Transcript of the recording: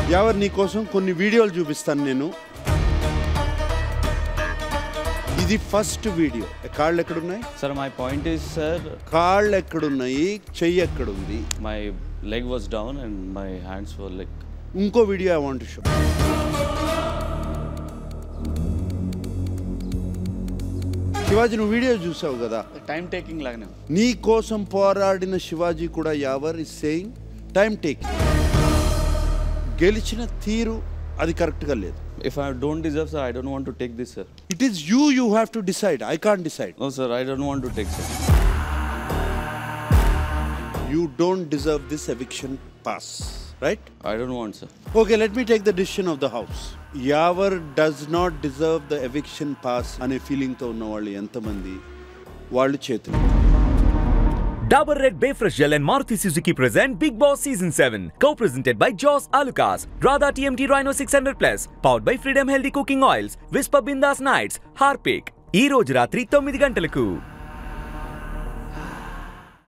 యావర్ నీ కోసం కొన్ని వీడియోలు చూపిస్తాను నేను ఇది ఫస్ట్ వీడియో కాళ్ళు ఎక్కడున్నాయి Sir, my point is, sir, కాళ్ళు ఎక్కడున్నాయి చెయ్యి ఎక్కడుంది my leg was down and my hands were like. ఇంకో video I want show Shivaji నువ్వు వీడియో చూసావు కదా Time taking లాగానే ఉంది. నీ కోసం పోరాడిన శివాజీ కూడా Yawar is saying time taking గెలిచిన తీరు అది కరెక్ట్గా లేదు If I don't deserve, sir, I don't want to take this, sir. It is you you have to decide I can't decide No, sir, I don't want to take, sir. You don't deserve this eviction pass right I don't want, sir. Okay let me take the decision of the house Yawar does not deserve the eviction pass అనే ఫీలింగ్తో ఉన్న వాళ్ళు ఎంతమంది వాళ్ళు చేతులు Dabur Red Bayfresh Gel and Maruti Suzuki present Big Boss Season 7, co-presented by Joss Alucas, Radha TMT Rhino 600 Plus, powered by Freedom Healthy Cooking Oils, Whisper Bindas Nights, Harpic. ఈ రోజు రాత్రి తొమ్మిది గంటలకు